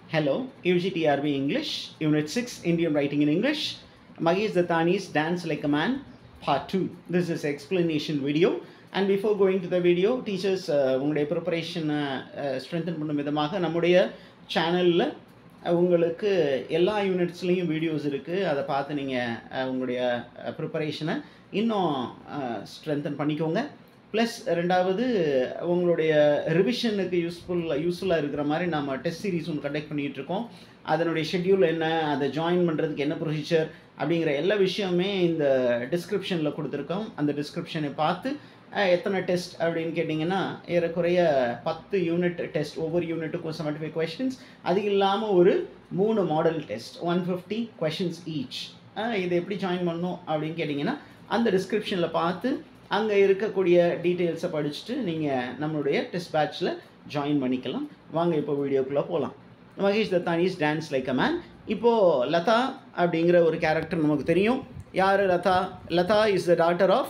Hello, UGTRB English, Unit 6, Indian Writing in English. Mahesh Dattani's Dance Like a Man, Part 2. This is explanation video. And before going to the video, teachers uh, உங்களுடைய ப்ரிப்பரேஷனை strengthen பண்ணும் விதமாக நம்முடைய சேனலில் உங்களுக்கு எல்லா யூனிட்ஸ்லேயும் videos இருக்குது அதை பார்த்து நீங்கள் உங்களுடைய ப்ரிப்பரேஷனை இன்னும் ஸ்ட்ரென்தன் பண்ணிக்கோங்க ப்ளஸ் ரெண்டாவது உங்களுடைய ரிவிஷனுக்கு யூஸ்ஃபுல் யூஸ்ஃபுல்லாக இருக்கிற மாதிரி நம்ம டெஸ்ட் சீரிஸ் ஒன்று கண்டக்ட் பண்ணிகிட்டு இருக்கோம் அதனுடைய ஷெட்யூல் என்ன அதை ஜாயின் பண்ணுறதுக்கு என்ன ப்ரொசீஜர் அப்படிங்கிற எல்லா விஷயமே இந்த டிஸ்கிரிப்ஷனில் கொடுத்துருக்கோம் அந்த டிஸ்கிரிப்ஷனை பார்த்து அஹ், எத்தனை டெஸ்ட் அப்படின்னு கேட்டிங்கன்னா ஏறக்குறைய பத்து யூனிட் டெஸ்ட் ஒவ்வொரு யூனிட்டுக்கும் செவன்டி ஃபைவ் கொஷின்ஸ் அது இல்லாமல் ஒரு மூணு model test one fifty questions each இதை எப்படி ஜாயின் பண்ணணும் அப்படின்னு கேட்டிங்கன்னா அந்த டிஸ்கிரிப்ஷனில் பார்த்து அங்கே இருக்கக்கூடிய டீட்டெயில்ஸை படிச்சுட்டு நீங்கள் நம்மளுடைய டெஸ்ட் பேட்ச்சில் ஜாயின் பண்ணிக்கலாம் வாங்க இப்போ வீடியோக்குள்ளே போகலாம் Mahesh Dattani's dance like a man இப்போது லதா அப்படிங்கிற ஒரு கேரக்டர் நமக்கு தெரியும் யார் Latha Latha is the daughter of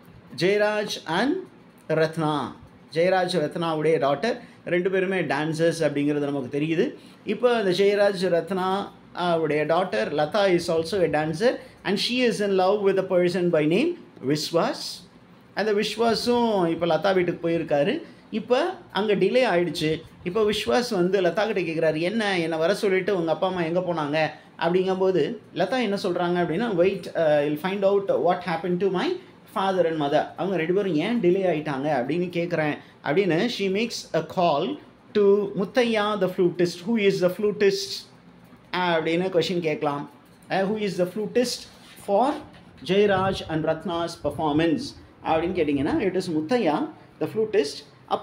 Jayaraj and Ratna Jayaraj ரத்னாவுடைய டாட்டர் ரெண்டு பேருமே டான்சர்ஸ் அப்படிங்கிறது நமக்கு தெரியுது இப்போ இந்த ஜெயராஜ் ரத்னா உடைய daughter Latha is also a dancer and she is in love with a person by name Viswas அந்த விஸ்வாஸும் இப்போ லதா வீட்டுக்கு போயிருக்காரு இப்போ அங்கே டிலே ஆயிடுச்சு இப்போ விஸ்வாஸ் வந்து லதா கிட்ட கேட்குறாரு என்ன என்னை வர சொல்லிட்டு உங்கள் அப்பா அம்மா எங்கே போனாங்க அப்படிங்கும்போது லதா என்ன சொல்கிறாங்க அப்படின்னா wait I'll find out what happen to my father and mother அவங்க ரெண்டு பேரும் ஏன் டிலே ஆயிட்டாங்க அப்படின்னு கேட்குறேன் அப்படின்னு she makes a call to Muthaiah the flutist who is the flutist அப்படின்னு கொஷின் கேட்கலாம் who is the flutist for Jayaraj and Ratna's performance அப்படின்னு கேட்டிங்கன்னா it is Muthaiah the flutist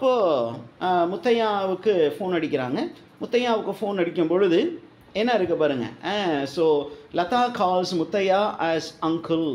அப்போது முத்தையாவுக்கு ஃபோன் அடிக்கிறாங்க முத்தையாவுக்கு ஃபோன் அடிக்கும் பொழுது என்ன இருக்குது பாருங்கள் so Latha calls Muthaiah as uncle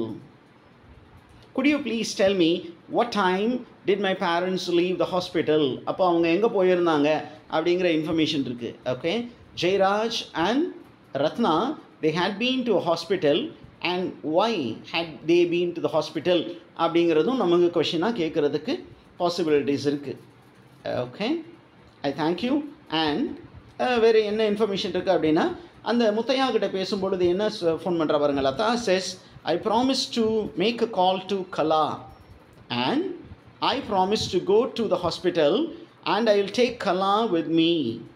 could you please tell me what time did my parents leave the hospital அப்போ அவங்க எங்கே போயிருந்தாங்க அப்படிங்கிற இன்ஃபர்மேஷன் இருக்குது okay Jayaraj and Ratna they had been to a hospital and why had they been to the hospital அப்படிங்கிறதும் நமக்கு கொஷினாக கேட்குறதுக்கு possibilities இருக்குது ஓகே ஐ தேங்க்யூ அண்ட் வேறு என்ன இன்ஃபர்மேஷன் இருக்குது அப்படின்னா அந்த முத்தையா கிட்ட பேசும்பொழுது என்ன ஃபோன் பண்ணுற பாருங்க Latha says I promise to make a call to Kala and I promise to go to the hospital and I will take Kala with me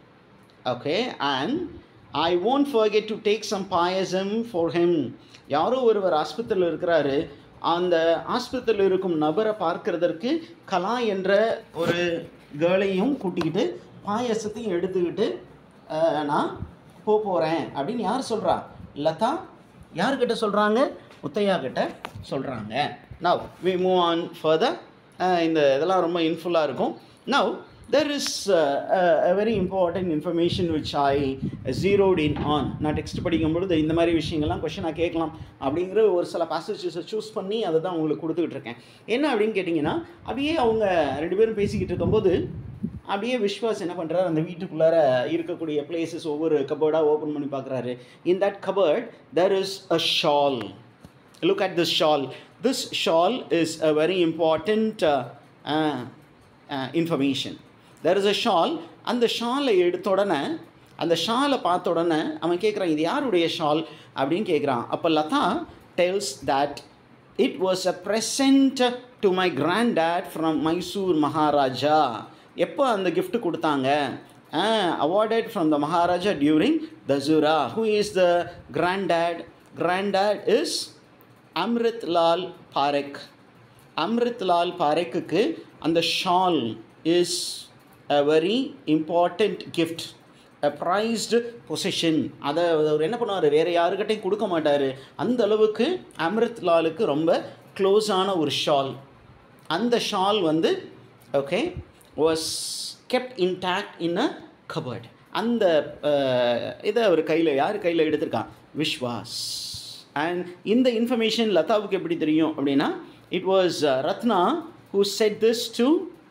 okay and I won't forget to take some payasam for him யாரோ ஒருவர் ஆஸ்பத்திரியில் இருக்கிறாரு அந்த ஆஸ்பத்திரியில் இருக்கும் நபரை பார்க்கறதற்கு கலா என்ற ஒரு கேர்ளையும் கூட்டிக்கிட்டு பாயசத்தையும் எடுத்துக்கிட்டு அஹ், நான் போக போகிறேன் அப்படின்னு யார் சொல்கிறா லதா யார்கிட்ட சொல்கிறாங்க முத்தையா கிட்ட சொல்கிறாங்க now we move on further இந்த இதெல்லாம் ரொம்ப இன்ஃபுல்லாக இருக்கும் now there is a very important information which I zeroed in on நான் டெக்ஸ்ட் படிக்கும் பொழுது இந்த மாதிரி விஷயங்கள்லாம் கொஷனாக கேட்கலாம் அப்படிங்கிற ஒரு சில பேசேஜஸை சூஸ் பண்ணி அதை தான் உங்களுக்கு கொடுத்துக்கிட்டு இருக்கேன் என்ன அப்படின்னு கேட்டிங்கன்னா அப்படியே அவங்க ரெண்டு பேரும் பேசிக்கிட்டு இருக்கும்போது அப்படியே விஸ்வாஸ் என்ன பண்ணுறாரு அந்த வீட்டுக்குள்ளார இருக்கக்கூடிய பிளேசஸ் ஒவ்வொரு கபர்டாக ஓப்பன் பண்ணி பார்க்குறாரு in that cupboard there is a shawl look at this shawl this shawl is a very important uh, uh, uh, information there is a shawl அந்த ஷாலை எடுத்த உடனே அந்த ஷாலை பார்த்த உடனே அவன் கேட்குறான் இது யாருடைய ஷால் அப்படின்னு கேட்குறான் அப்போ Latha tells that it was a present to my grand dad from Mysore Maharaja எப்போ அந்த gift கொடுத்தாங்க awarded from the Maharaja during Dussehra who is the grand dad grand dad is Amrit Lal Parekh Amrit Lal பாரெக்குக்கு அந்த shawl is a very important gift a prized possession அதை அவர் என்ன பண்ணுவார் வேறு யாருக்கிட்டையும் கொடுக்க மாட்டார் அந்த அளவுக்கு அம்ரித் லாலுக்கு ரொம்ப க்ளோஸான ஒரு ஷால் அந்த ஷால் வந்து okay was kept intact in a cupboard அந்த அஹ், இதை அவர் கையில் யார் கையில் எடுத்திருக்கான் விஸ்வாஸ் அண்ட் இந்த இன்ஃபர்மேஷன் லதாவுக்கு எப்படி தெரியும் அப்படின்னா it was Ratna who said this to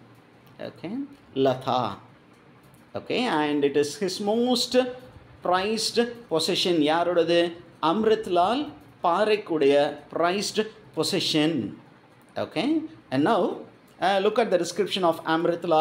okay Latha okay and it is his most prized possession யாரோடது அம்ரித்லால் பாறைக்குடைய prized possession okay and now uh, look at the description of amrit lal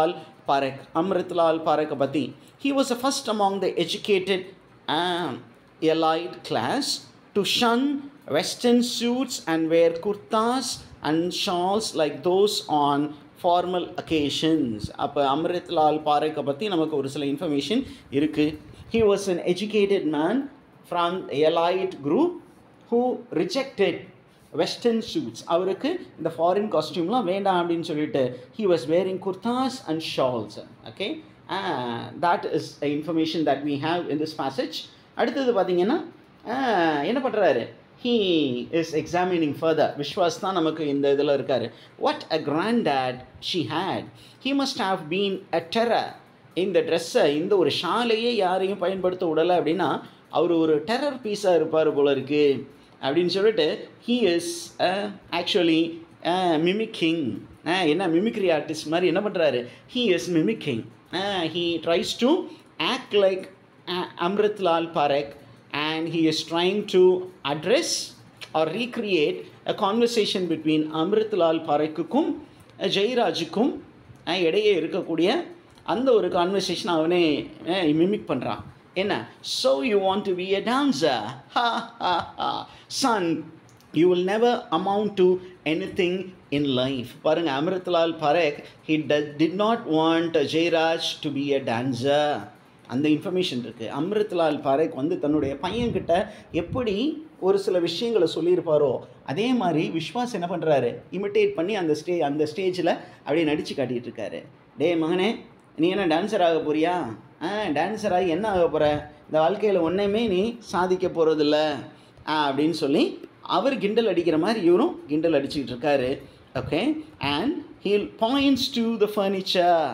Parekh, Amritlal Parekh பற்றி he was the first among the educated uh, elite class to shun western suits and wear kurtas and shawls like those on formal occasions அப்போ அம்ரித்லால் பாரேக்கை பற்றி நமக்கு ஒரு சில information இருக்குது he was an educated man from elite group who rejected western suits அவருக்கு இந்த foreign காஸ்டியூம்லாம் வேண்டாம் அப்படின்னு சொல்லிட்டு he was wearing kurtas and shawls okay that is information that we have in this passage அடுத்தது பார்த்தீங்கன்னா என்ன பண்ணுறாரு he is examining further Viswas தான் நமக்கு இந்த இதில் இருக்கார் what a grand dad she had he must have been a terror இந்த ட்ரெஸ்ஸை இந்த ஒரு ஷாலையே யாரையும் பயன்படுத்த விடலை அப்படின்னா அவர் ஒரு டெரர் பீஸாக இருப்பார் போல இருக்கு அப்படின்னு சொல்லிட்டு ஹீ இஸ் ஆக்சுவலி மிமிக்கிங் என்ன மிமிக்ரி ஆர்டிஸ்ட் மாதிரி என்ன பண்ணுறாரு he is mimicking he tries to act like Amritlal Parekh and he is trying to address or recreate a conversation between Amritlal பாறைக்குக்கும் ஜெயராஜுக்கும் இடையே இருக்கக்கூடிய அந்த ஒரு கான்வர்சேஷன் அவனே மிமிக் பண்ணுறான் என்ன so you want to be a dancer ha ha ha son you will never amount to anything in life பாருங்கள் Amritlal Parekh he did not want Jayaraj to be a dancer அந்த இன்ஃபர்மேஷன் இருக்குது அம்ரித்லால் பாரேக் வந்து தன்னுடைய பையன்கிட்ட எப்படி ஒரு சில விஷயங்களை சொல்லியிருப்பாரோ அதே மாதிரி விஸ்வாஸ் என்ன பண்ணுறாரு இமிட்டேட் பண்ணி அந்த ஸ்டே அந்த ஸ்டேஜில் அப்படியே நடித்து காட்டிகிட்டு இருக்காரு டே மகனே நீ என்ன டான்ஸர் ஆக போறியா ஆ டான்ஸர் ஆகி என்ன ஆக போகிற இந்த வாழ்க்கையில் ஒன்றையுமே நீ சாதிக்க போகிறதில்ல அப்படின்னு சொல்லி அவர் கிண்டல் அடிக்கிற மாதிரி இவரும் கிண்டல் அடிச்சுக்கிட்டு இருக்காரு okay and he'll points to the furniture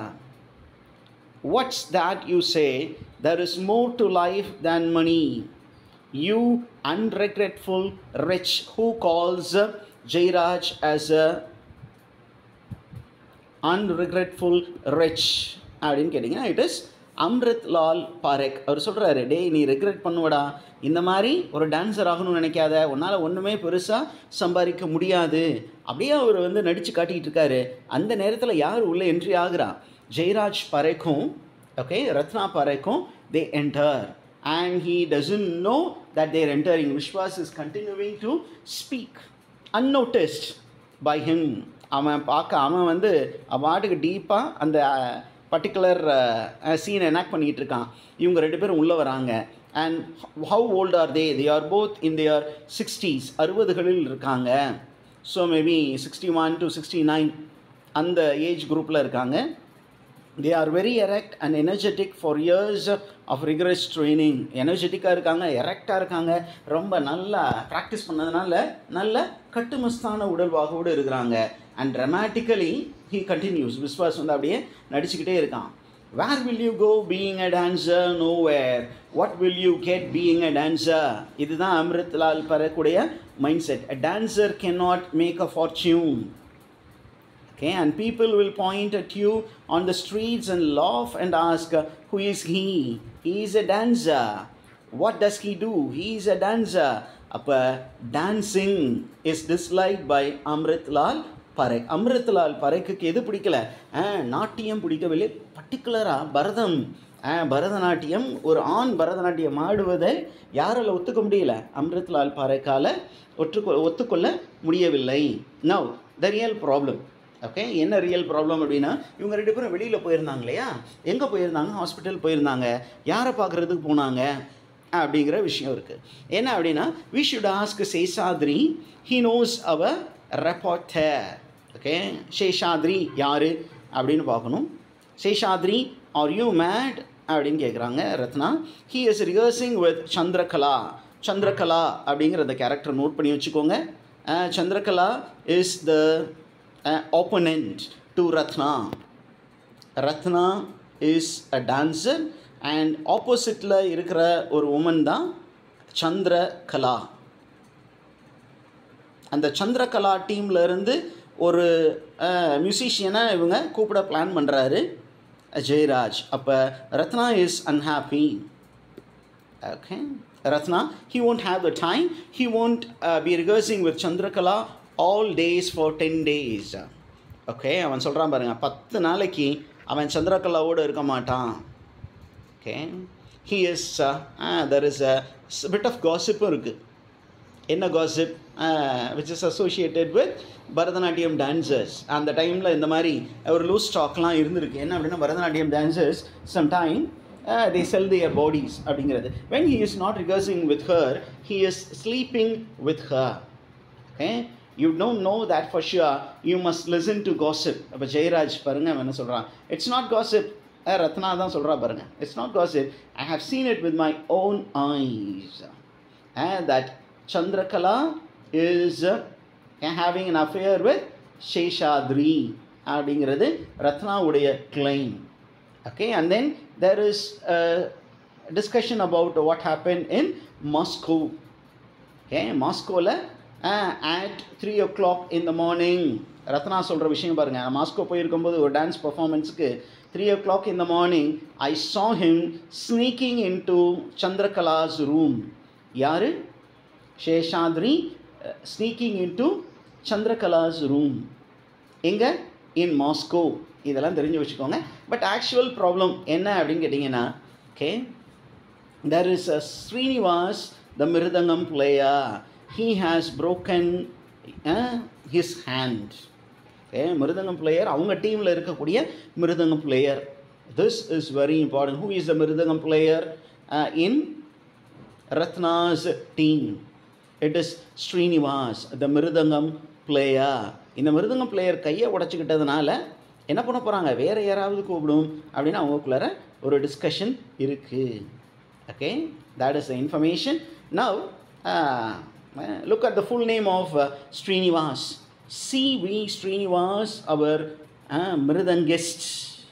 What's that you say? There is more to life than money. You unregretful wretch who calls Jairaj as a unregretful wretch அப்படின்னு கேட்டிங்கன்னா இட் இஸ் அம்ரித் லால் பாரேக் அவர் சொல்கிறாரு டேய் நீ ரெக்ரெட் பண்ணுவடா இந்த மாதிரி ஒரு dancer ஆகணும்னு நினைக்காத உன்னால் ஒன்றுமே பெருசாக சம்பாதிக்க முடியாது அப்படியே அவர் வந்து நடித்து காட்டிக்கிட்டு இருக்காரு அந்த நேரத்தில் யார் உள்ளே என்ட்ரி ஆகுறா ஜெயராஜ் பரேக்கும் okay ratna parekum they enter and he doesn't know that they're entering vishwas is continuing to speak unnoticed by him அவன் பார்க்க அவன் வந்து பாட்டுக்கு டீப்பாக அந்த பர்டிகுலர் சீனை எனாக்ட் பண்ணிகிட்டு இருக்கான் இவங்க ரெண்டு பேரும் உள்ளே வராங்க and how old are they they are both in their sixties அறுபதுகளில் இருக்காங்க so maybe sixty one to sixty nine அந்த ஏஜ் குரூப்பில் இருக்காங்க they are very erect and energetic for years of rigorous training எனர்ஜெட்டிக்காக இருக்காங்க எரெக்டாக இருக்காங்க ரொம்ப நல்லா ப்ராக்டிஸ் பண்ணதுனால நல்ல கட்டுமஸ்தான உடல்வாகோடு இருக்கிறாங்க and dramatically he continues Vishwas வந்து அப்படியே நடிச்சுக்கிட்டே இருக்கான் where will you go being a dancer nowhere what will you get being a dancer இதுதான் அமிர்த்லால் பெறக்கூடிய mindset a dancer can not make a fortune okay and people will point at you on the streets and laugh and ask who is he he is a dancer what does he do he is a dancer அப்போ dancing is dislike by Amritlal Parekh Amritlal பரேக்குக்கு எது பிடிக்கல நாட்டியம் பிடிக்கவில்லை பர்டிகுலராக பரதம் பரதநாட்டியம் ஒரு ஆண் பரதநாட்டியம் ஆடுவதை யாரால் ஒத்துக்க முடியல அம்ரித்லால் பரேக்கால் ஒற்றுக்கொ ஒத்துக்கொள்ள முடியவில்லை now the real problem okay என்ன ரியல் ப்ராப்ளம் அப்படின்னா இவங்க ரெண்டு பேரும் வெளியில் போயிருந்தாங்க இல்லையா எங்கே போயிருந்தாங்க ஹாஸ்பிட்டல் போயிருந்தாங்க யாரை பார்க்குறதுக்கு போனாங்க அப்படிங்கிற விஷயம் இருக்குது என்ன அப்படின்னா we should ask Seshadri he knows our repertoire okay Seshadri யார் அப்படின்னு பார்க்கணும் சேஷாத்ரி ஆர் யூ மேட் அப்படின்னு கேட்குறாங்க Ratna he is rehearsing with Chandrakala Chandrakala அப்படிங்கிற அந்த கேரக்டர் நோட் பண்ணி வச்சுக்கோங்க Chandrakala is the opponent to Ratna. Ratna is a dancer and ஆப்போசிட்டில் இருக்கிற ஒரு உமன் தான் சந்திரகலா அந்த சந்திரகலா டீமில் இருந்து ஒரு மியூசிஷியனை இவங்க கூப்பிட பிளான் பண்ணுறாரு ஜெயராஜ் அப்போ Ratna is unhappy okay Ratna he won't have the time he won't uh, be rehearsing with chandrakala all days for ten days okay அவன் சொல்கிறான் பாருங்க பத்து நாளைக்கு அவன் சந்திரகலாவோடு இருக்க மாட்டான் okay he is there is a bit of காசிப்பும் இருக்குது என்ன gossip which is associated with Bharatanatyam dancers அந்த டைமில் இந்த மாதிரி ஒரு லூஸ் ஸ்டாக்லாம் இருந்திருக்கு என்ன அப்படின்னா Bharatanatyam dancers some time they sell their bodies அப்படிங்கிறது வென் ஹி இஸ் நாட் ரிகர்சிங் with her he is sleeping with her okay you don't know that for sure you must listen to gossip அப்போ ஜெயராஜ் பாருங்க அவன் என்ன சொல்கிறான் இட்ஸ் நாட் காசிப் ரத்னா தான் சொல்கிறா பாருங்க it's not gossip I have seen it with my own eyes that Chandrakala is uh, having an affair with Sheshadri அப்படிங்கிறது ரத்னாவுடைய claim okay and then there is discussion about what happen in Moscow okay மாஸ்கோவில் at three o'clock in the morning Ratna சொல்கிற விஷயம் பாருங்கள் Moscow போயிருக்கும்போது ஒரு dance பர்ஃபார்மன்ஸுக்கு three o'clock in the morning I saw him sneaking in to Chandrakala's room யார் Seshadri sneaking into Chandrakala's room எங்கே in Moscow இதெல்லாம் தெரிஞ்சு வச்சுக்கோங்க பட் ஆக்சுவல் ப்ராப்ளம் என்ன அப்படின்னு கேட்டிங்கன்னா okay there is a Srinivas the mridangam player he has broken his hand okay mridangam player அவங்க டீமில் இருக்கக்கூடிய mridangam player this is very important who is the mridangam player in Ratna's team it is Srinivas the mridangam player இந்த mridangam player கையை உடச்சிக்கிட்டதுனால என்ன பண்ண போகிறாங்க வேறு யாராவது கூப்பிடும் அப்படின்னு அவங்களுக்குள்ளார ஒரு டிஸ்கஷன் இருக்குது okay that is the information now look at the full name of Srinivas C V Srinivas அவர் mridangist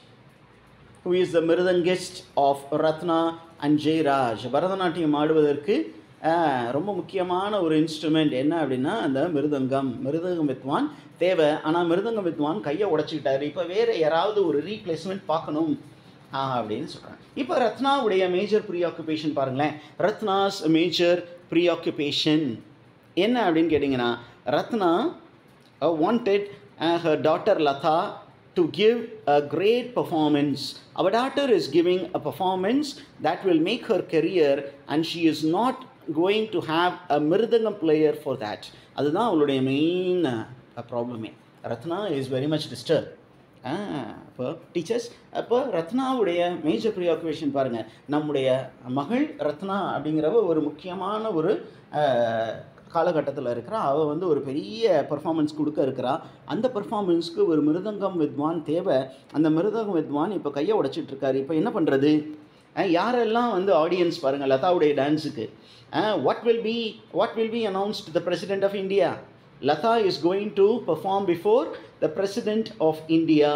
who is the mridangist of Ratna and Jayaraj Bharatanatyam ஆடுவதற்கு ரொம்ப முக்கியமான ஒரு இன்ஸ்ட்ருமெண்ட் என்ன அப்படின்னா அந்த மிருதங்கம் மிருதங்கம் வித்வான் தேவை ஆனால் மிருதங்கம் வித்வான் கையை உடச்சிக்கிட்டாரு இப்போ வேறு யாராவது ஒரு ரீப்ளேஸ்மெண்ட் பார்க்கணும் அப்படின்னு சொல்கிறாங்க இப்போ ரத்னாவுடைய மேஜர் ப்ரீ ஆக்குபேஷன் பாருங்களேன் ரத்னாஸ் மேஜர் ப்ரீ ஆக்குபேஷன் என்ன அப்படின்னு கேட்டிங்கன்னா Ratna wanted her daughter Lata to give a great performance. Our daughter is giving a performance that will make her career, and she is not going to have a mridangam player for that. அதுதான் அவளுடைய main ப்ராப்ளமே Ratna is very much disturb இப்போ teachers அப்போ ரத்னாவுடைய major ப்ரியாக்குவேஷன் பாருங்கள் நம்முடைய மகள் ரத்னா அப்படிங்கிறவ ஒரு முக்கியமான ஒரு காலகட்டத்தில் இருக்கிறா அவள் வந்து ஒரு பெரிய பர்ஃபார்மன்ஸ் கொடுக்க இருக்கிறா அந்த பர்ஃபார்மன்ஸ்க்கு ஒரு மிருதங்கம் வித்வான் தேவை அந்த மிருதங்கம் வித்வான் இப்போ கையை உடைச்சிட்டு இருக்காரு இப்போ என்ன பண்ணுறது யாரெல்லாம் வந்து ஆடியன்ஸ் பாருங்கள் லதாவுடைய டான்ஸுக்கு what will be what will be announced the president of India Lata is going to perform before the president of India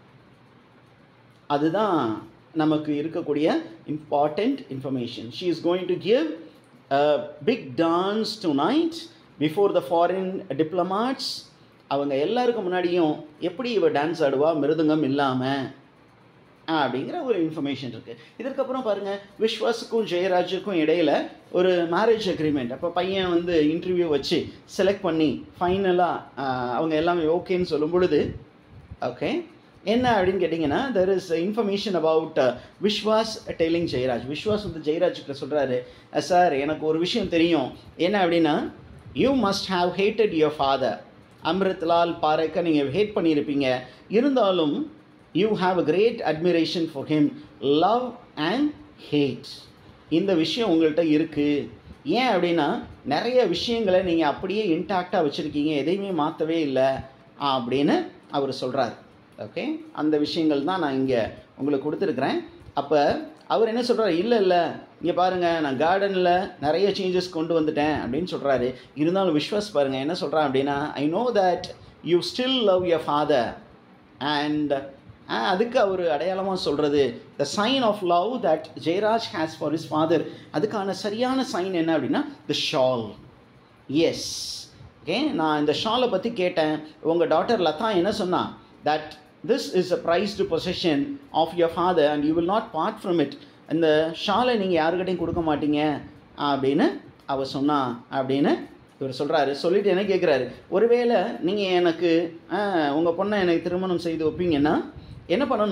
அதுதான் நமக்கு இருக்கக்கூடிய important information she is going to give big dance tonight before the foreign diplomats அவங்க எல்லாருக்கும் முன்னாடியும் எப்படி இவ dance ஆடுவா மிருதங்கம் இல்லாமல் அப்படிங்கிற ஒரு இன்ஃபர்மேஷன் இருக்குது இதற்கப்புறம் பாருங்கள் விஸ்வாஸுக்கும் ஜெயராஜுக்கும் இடையில் ஒரு மேரேஜ் அக்ரிமெண்ட் அப்போ பையன் வந்து இன்டர்வியூ வச்சு செலக்ட் பண்ணி ஃபைனலாக அவங்க எல்லாமே ஓகேன்னு சொல்லும் பொழுது ஓகே என்ன அப்படின்னு கேட்டிங்கன்னா there is information about Vishwas tailing Jayaraj Vishwas வந்து ஜெயராஜுக்கு சொல்கிறாரு சார் எனக்கு ஒரு விஷயம் தெரியும் என்ன அப்படின்னா you must have hated your father Amritlal பாறைக்க நீங்கள் ஹேட் பண்ணியிருப்பீங்க இருந்தாலும் you have a great admiration for him love and hate இந்த விஷயம் உங்கள்கிட்ட இருக்குது ஏன் அப்படின்னா நிறைய விஷயங்களை நீங்கள் அப்படியே இன்டாக்டாக வச்சுருக்கீங்க எதையுமே மாற்றவே இல்லை அப்படின்னு அவர் சொல்கிறார் ஓகே அந்த விஷயங்கள் தான் நான் இங்கே உங்களுக்கு கொடுத்துருக்குறேன் அப்போ அவர் என்ன சொல்கிறார் இல்லை இல்லை இங்கே பாருங்கள் நான் கார்டனில் நிறைய சேஞ்சஸ் கொண்டு வந்துட்டேன் அப்படின்னு சொல்கிறாரு இருந்தாலும் விஸ்வாஸ் பாருங்கள் என்ன சொல்கிறான் அப்படின்னா I know that you still love your father and அதுக்கு அவர் அடையாளமாக சொல்கிறது the sign of love that Jayaraj has for his father அதுக்கான சரியான சைன் என்ன அப்படின்னா த ஷால் எஸ் ஓகே நான் இந்த ஷாலை பற்றி கேட்டேன் உங்கள் டாட்டர் லதா என்ன சொன்னா that this is a prized possession of your father and you will not part from it இந்த ஷாலை நீங்கள் யாருக்கிட்டையும் கொடுக்க மாட்டீங்க அப்படின்னு அவர் சொன்னா அப்படின்னு இவர் சொல்கிறாரு சொல்லிட்டு என்ன கேட்குறாரு ஒருவேளை நீங்கள் எனக்கு உங்கள் பொண்ணை எனக்கு திருமணம் செய்து வைப்பீங்கன்னா என்ன பண்ணணும்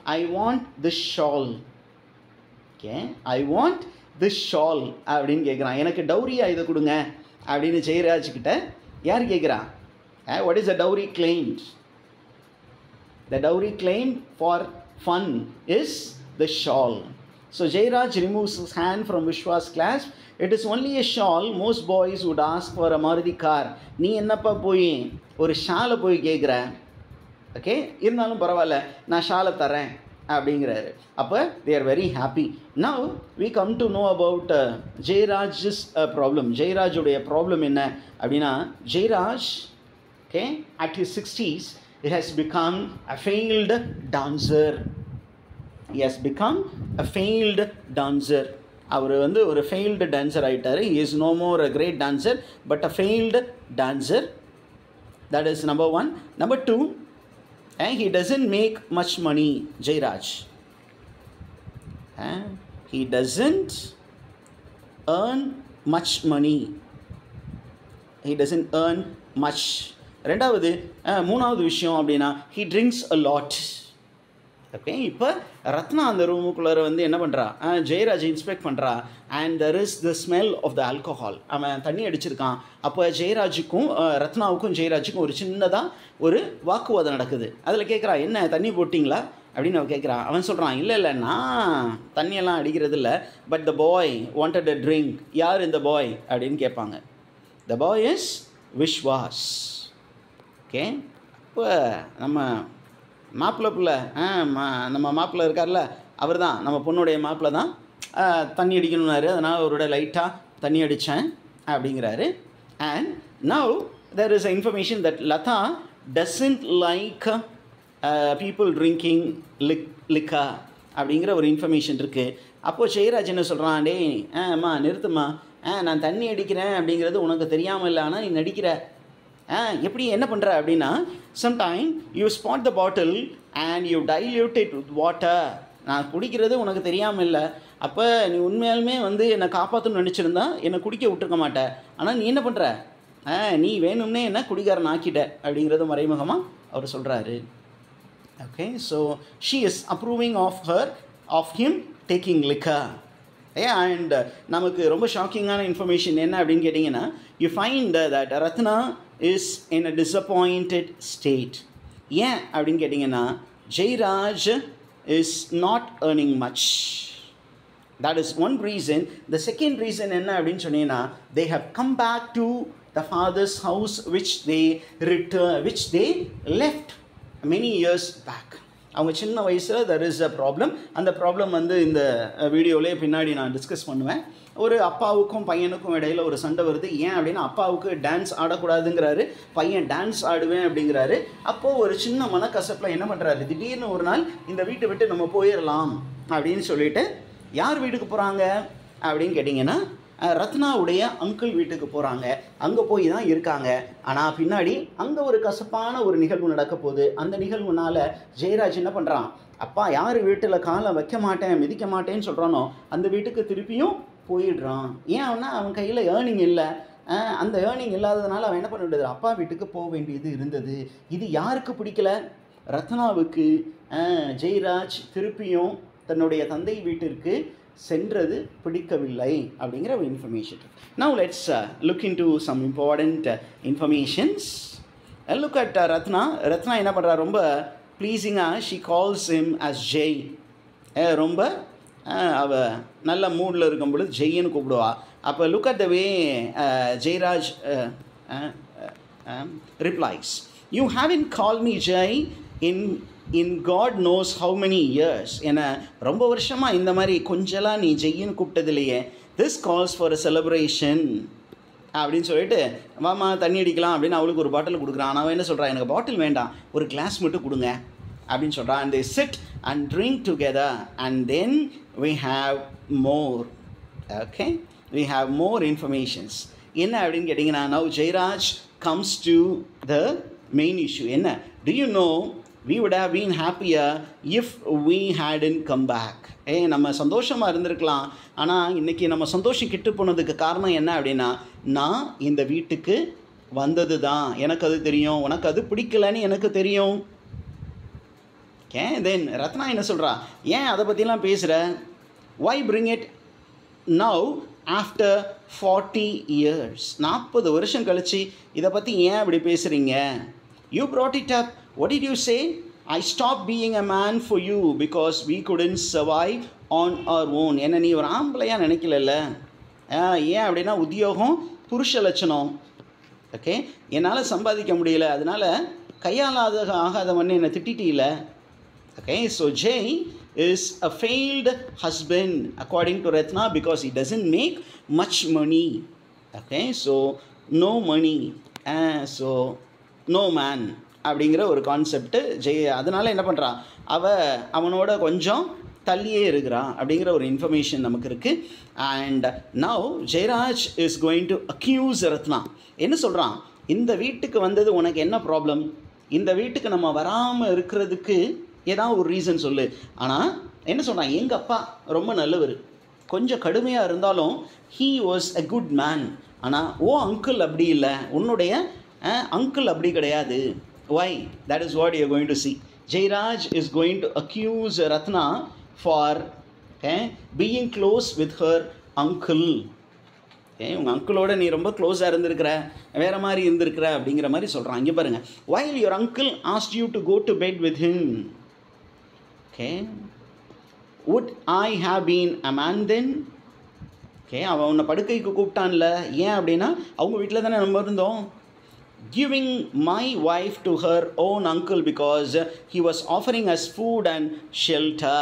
I want this shawl okay I want this shawl அப்படின்னு கேட்குறான் எனக்கு டௌரியா இதை கொடுங்க அப்படின்னு ஜெயராஜ் கிட்ட யார் கேட்குறான் what is the dowry claimed The dowry claimed for fun is the shawl. So Jairaj removes his hand from Vishwa's clasp. It is only a shawl. Most boys would ask for a Maruti car. நீ என்னப்பா போய் ஒரு ஷாலை போய் கேட்குற okay இருந்தாலும் பரவாயில்ல நான் ஷாலை தரேன் அப்படிங்கிறாரு அப்போ they are very happy now we come to know about Jayaraj's problem ஜெயராஜுடைய ப்ராப்ளம் என்ன அப்படின்னா Jayaraj okay at his sixties he has become a failed dancer he has become a failed dancer அவர் வந்து ஒரு ஃபெயில்டு டான்சர் ஆகிட்டார் is no more a great dancer but a failed dancer that is number one number two and he doesn't make much money jairaj Eh, he doesn't earn much money he doesn't earn much ரெண்டாவது அஹ், மூணாவது விஷயம் அப்படின்னா he drinks a lot okay இப்போ ரத்னா அந்த ரூமுக்குள்ளார வந்து என்ன பண்ணுறா ஜெயராஜ் இன்ஸ்பெக்ட் பண்ணுறா and there is the smell of the alcohol அவன் தண்ணி அடிச்சிருக்கான் அப்போ ஜெயராஜுக்கும் அஹ், ரத்னாவுக்கும் ஜெயராஜுக்கும் ஒரு சின்னதாக ஒரு வாக்குவாதம் நடக்குது அதில் கேட்குறா என்ன தண்ணி போட்டிங்களா அப்படின்னு அவன் கேட்குறான் அவன் சொல்கிறான் இல்லை இல்லை நான் தண்ணியெல்லாம் அடிக்கிறது இல்லை but the boy wanted a drink யார் இந்த பாய் அப்படின்னு கேட்பாங்க the boy is Vishwas okay இப்போ நம்ம மாப்பிள்ளை பிள்ளை ஆ மா நம்ம மாப்பிள்ளை இருக்கார்ல அவர் தான் நம்ம பொண்ணுடைய மாப்பிள்ளை தான் ஆ, தண்ணி அடிக்கணும்னாரு அதனால் அவரோட லைட்டாக தண்ணி அடித்தேன் அப்படிங்கிறாரு and now there is information that Lata doesn't like people drinking லிக் லிக்கா அப்படிங்கிற ஒரு இன்ஃபர்மேஷன் இருக்குது அப்போது ஜெயராஜ் என்ன சொல்கிறான் டேய் ஆ அம்மா நிறுத்துமா ஆ நான் தண்ணி அடிக்கிறேன் அப்படிங்கிறது உனக்கு தெரியாமல் இல்லை ஆனால் நீ நடிக்கிற ஆ எப்படி என்ன பண்ணுற அப்படின்னா sometime you spot the bottle and you dilute it with water நான் குடிக்கிறது உனக்கு தெரியாமல் இல்லை அப்போ நீ உண்மையாலுமே வந்து என்னை காப்பாற்றணும்னு நினச்சிருந்தா என்னை குடிக்க விட்டுருக்க மாட்டேன் ஆனால் நீ என்ன பண்ணுற ஆ நீ வேணும்னே என்ன குடிகாரன் ஆக்கிட்ட அப்படிங்கிறது மறைமுகமாக அவர் சொல்கிறாரு okay so she is approving of her of him taking liquor and நமக்கு ரொம்ப ஷாக்கிங்கான இன்ஃபர்மேஷன் என்ன அப்படின்னு கேட்டிங்கன்னா you find that Ratna is in a disappointed state ஏன் அப்படின்னு கேட்டிங்கன்னா Jairaj is not earning much that is one reason the second reason என்ன அப்படின்னு சொன்னீங்கன்னா they have come back to the father's house which they return which they left many years back அவங்க சின்ன வயசில் there is a problem அந்த problem வந்து இந்த வீடியோவிலே பின்னாடி நான் டிஸ்கஸ் பண்ணுவேன் ஒரு அப்பாவுக்கும் பையனுக்கும் இடையில ஒரு சண்டை வருது ஏன் அப்படின்னா அப்பாவுக்கு டான்ஸ் ஆடக்கூடாதுங்கிறாரு பையன் டான்ஸ் ஆடுவேன் அப்படிங்கிறாரு அப்போது ஒரு சின்ன மனக்கசப்பில் என்ன பண்ணுறாரு திடீர்னு ஒரு நாள் இந்த வீட்டை விட்டு நம்ம போயிடலாம் அப்படின்னு சொல்லிட்டு யார் வீட்டுக்கு போகிறாங்க அப்படின்னு கேட்டிங்கன்னா அஹ், ரத்னாவுடைய அங்கிள் வீட்டுக்கு போகிறாங்க அங்கே போய் தான் இருக்காங்க ஆனால் பின்னாடி அங்கே ஒரு கசப்பான ஒரு நிகழ்வு நடக்க போகுது அந்த நிகழ்வுனால ஜெயராஜ் என்ன பண்ணுறான் அப்பா யார் வீட்டில் காலை வைக்க மாட்டேன் மிதிக்க மாட்டேன்னு சொல்கிறானோ அந்த வீட்டுக்கு திருப்பியும் போயிடுறான் ஏன் அவனா அவன் கையில் ஏர்னிங் இல்லை அஹ், அந்த ஏர்னிங் இல்லாததுனால அவன் என்ன பண்ண வேண்டியது அப்பா வீட்டுக்கு போக வேண்டியது இருந்தது இது யாருக்கு பிடிக்கல ரத்னாவுக்கு அஹ், ஜெயராஜ் திருப்பியும் தன்னுடைய தந்தை வீட்டிற்கு சென்றது பிடிக்கவில்லை அப்படிங்கிற ஒரு information now let's look into some important informations look at Ratna Ratna என்ன பண்ணுறா ரொம்ப ப்ளீஸிங்காக she calls him as Jai ah ரொம்ப அஹ், அவ நல்ல மூடில் இருக்கும் பொழுது ஜெய்ன்னு கூப்பிடுவா அப்போ look at the way Jayaraj replies you haven't call me Jai in in God knows how many years என ரொம்ப வருஷமாக இந்த மாதிரி கொஞ்சலாம் நீ ஜெய்யின்னு கூப்பிட்டதில்லையே this calls for a celebration அப்படின்னு சொல்லிட்டு வாமா தண்ணி அடிக்கலாம் அப்படின்னு அவளுக்கு ஒரு பாட்டில் கொடுக்குறான் ஆனால் அவன் என்ன சொல்கிறான் எனக்கு பாட்டில் வேண்டாம் ஒரு கிளாஸ் மட்டும் கொடுங்க அப்படின்னு சொல்கிறான் and they sit and drink together and then we have more okay we have more informations என்ன அப்படின்னு கேட்டிங்கன்னா now Jayaraj comes to the main issue என்ன do you know we would have been happier if we hadn't come back ஏ நம்ம சந்தோஷமாக இருந்திருக்கலாம் ஆனால் இன்றைக்கி நம்ம சந்தோஷம் கெட்டு போனதுக்கு காரணம் என்ன அப்படின்னா நான் இந்த வீட்டுக்கு வந்தது தான் எனக்கு அது தெரியும் உனக்கு அது பிடிக்கலன்னு எனக்கு தெரியும் ஓகே தென் ரத்னா என்ன சொல்கிறா ஏன் அதை பற்றிலாம் பேசுகிற why bring it now after forty years நாற்பது வருஷம் கழிச்சு இதை பற்றி ஏன் அப்படி பேசுகிறீங்க you brought it up what did you say I stop being a man for you because we couldn't survive on our own என்ன நீ ஒரு ஆம்பளையாக நினைக்கலல்ல ஆ, ஏன் அப்படின்னா உத்தியோகம் புருஷ லட்சணம் ஓகே என்னால் சம்பாதிக்க முடியல அதனால கையாளாத ஆகாதவன்னு என்னை திட்டிட்டீல Okay, so Jay is a failed husband according to Ratna because he doesn't make much money. Okay, so no money. Uh, so no man. அப்படிங்கிற ஒரு கான்செப்ட் ஜெய் அதனால என்ன பண்ணுறான் அவ அவனோட கொஞ்சம் தள்ளியே இருக்கிறான் அப்படிங்கிற ஒரு இன்ஃபர்மேஷன் நமக்கு இருக்குது and now Jayaraj is going to accuse Ratna என்ன சொல்கிறான் இந்த வீட்டுக்கு வந்தது உனக்கு என்ன ப்ராப்ளம் இந்த வீட்டுக்கு நம்ம வராமல் இருக்கிறதுக்கு ஏதாவது ஒரு ரீசன் சொல்லு ஆனால் என்ன சொன்னான் எங்கள் அப்பா ரொம்ப நல்லவர் கொஞ்சம் கடுமையாக இருந்தாலும் he was a good man ஆனால் ஓ அங்கிள் அப்படி இல்லை உன்னுடைய அங்கிள் அப்படி கிடையாது why that is what you going to see Jayaraj is going to accuse Ratna for being close with her uncle ஏ உங்கள் அங்கிளோட நீ ரொம்ப க்ளோஸாக இருந்திருக்கிற வேறு மாதிரி இருந்திருக்கிற அப்படிங்கிற மாதிரி சொல்கிறான் இங்கே பாருங்கள் while your uncle asked you to go to bed with him okay would I have been a man then okay அவன் உன்னை படுக்கைக்கு கூப்பிட்டான்ல ஏன் அப்படின்னா அவங்க வீட்டில் தானே நம்ம இருந்தோம் giving my wife to her own uncle because he was offering us food and shelter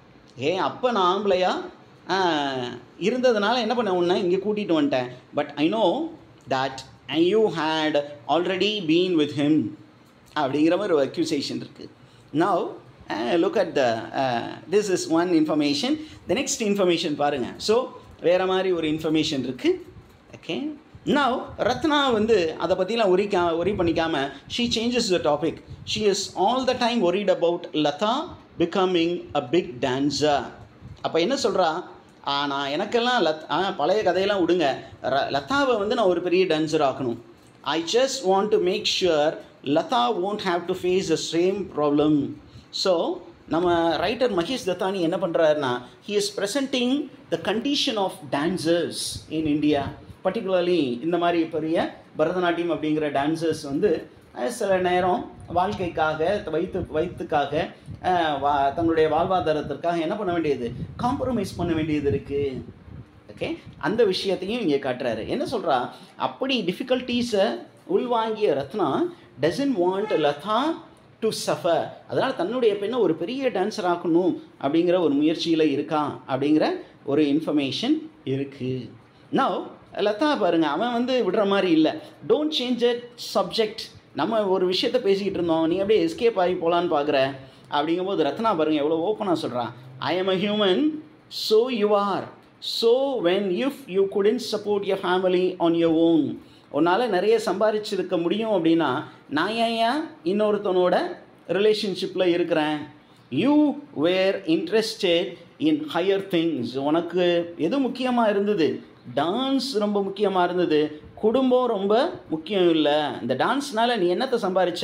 ஏ அப்போ நான் ஆம்பளையா ஆ, இருந்ததுனால என்ன பண்ண உன்னை இங்கே கூட்டிகிட்டு வந்துட்டேன் but I know that you had already been with him அப்படிங்கிற மாதிரி ஒரு அக்யூசேஷன் இருக்குது now look at the this is one information the next information பாருங்கள் ஸோ வேறு மாதிரி ஒரு இன்ஃபர்மேஷன் இருக்குது ஓகே நவ் ரத்னா வந்து அதை பற்றிலாம் ஒரிக்கா ஒரி பண்ணிக்காம she changes the topic she is all the time worried about Latha becoming a big dancer அப்போ என்ன சொல்கிறா நான் எனக்கெல்லாம் லத் ஆ, பழைய கதையெல்லாம் விடுங்க ர லதாவை வந்து நான் ஒரு பெரிய டான்ஸர் ஆக்கணும் I just want to make sure Latha won't have to face the same problem so நம்ம ரைட்டர் மகேஷ் தத்தானி என்ன பண்ணுறாருன்னா he is presenting the condition of dancers in India particularly இந்த மாதிரி பெரிய பரதநாட்டியம் அப்படிங்கிற டான்சர்ஸ் வந்து அஹ், சில நேரம் வாழ்க்கைக்காக வயிற்று வயிற்றுக்காக அஹ், வா தங்களுடைய வாழ்வாதாரத்திற்காக என்ன பண்ண வேண்டியது காம்ப்ரமைஸ் பண்ண வேண்டியது இருக்குது ஓகே அந்த விஷயத்தையும் இங்கே காட்டுறாரு என்ன சொல்கிறா அப்படி டிஃபிகல்ட்டிஸை உள்வாங்கிய Ratna doesn't want Latha to suffer அதனால் தன்னுடைய பெண்ணை ஒரு பெரிய டான்ஸர் ஆக்கணும் அப்படிங்கிற ஒரு முயற்சியில் இருக்கான் அப்படிங்கிற ஒரு இன்ஃபர்மேஷன் இருக்குது நவ் லதா பாருங்க அவன் வந்து விடுற மாதிரி இல்லை டோன்ட் சேஞ்ச் அட் சப்ஜெக்ட் நம்ம ஒரு விஷயத்த பேசிக்கிட்டு இருந்தோம் நீ அப்படியே எஸ்கேப் ஆகி போகலான்னு பார்க்குற அப்படிங்கும்போது ரத்னா பாருங்க எவ்வளோ ஓப்பனாக சொல்கிறான் I am a human so you are so when if you couldn't support your family on your own உன்னால் நிறைய சம்பாதிச்சிருக்க முடியும் அப்படின்னா நான் ஏன் ஏன் இன்னொருத்தனோட ரிலேஷன்ஷிப்பில் இருக்கிறேன் you were interested in higher things உனக்கு எது முக்கியமாக இருந்தது டான்ஸ் ரொம்ப முக்கியமாக இருந்தது குடும்பம் ரொம்ப முக்கியம் இல்லை இந்த டான்ஸ்னால நீ என்னத்தை சம்பாதிச்ச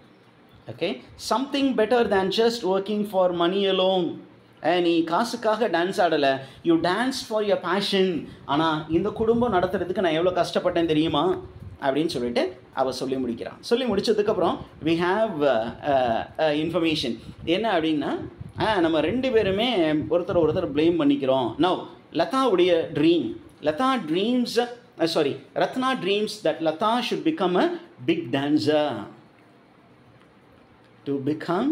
okay something better than just working for money alone நீ காசுக்காக டான்ஸ் ஆடலை you dance for your passion ஆனால் இந்த குடும்பம் நடத்துறதுக்கு நான் எவ்வளோ கஷ்டப்பட்டேன் தெரியுமா அப்படின்னு சொல்லிட்டு அவ சொல்லி முடிக்கிறான் சொல்லி முடிச்சதுக்கப்புறம் வி ஹாவ் இன்ஃபர்மேஷன் என்ன அப்படின்னா ஆஹ், நம்ம ரெண்டு பேருமே ஒருத்தர் ஒருத்தர் ப்ளேம் பண்ணிக்கிறோம் நோ லதாவுடைய dream Latha dreams sorry Ratna dreams that Latha should become a big dancer to become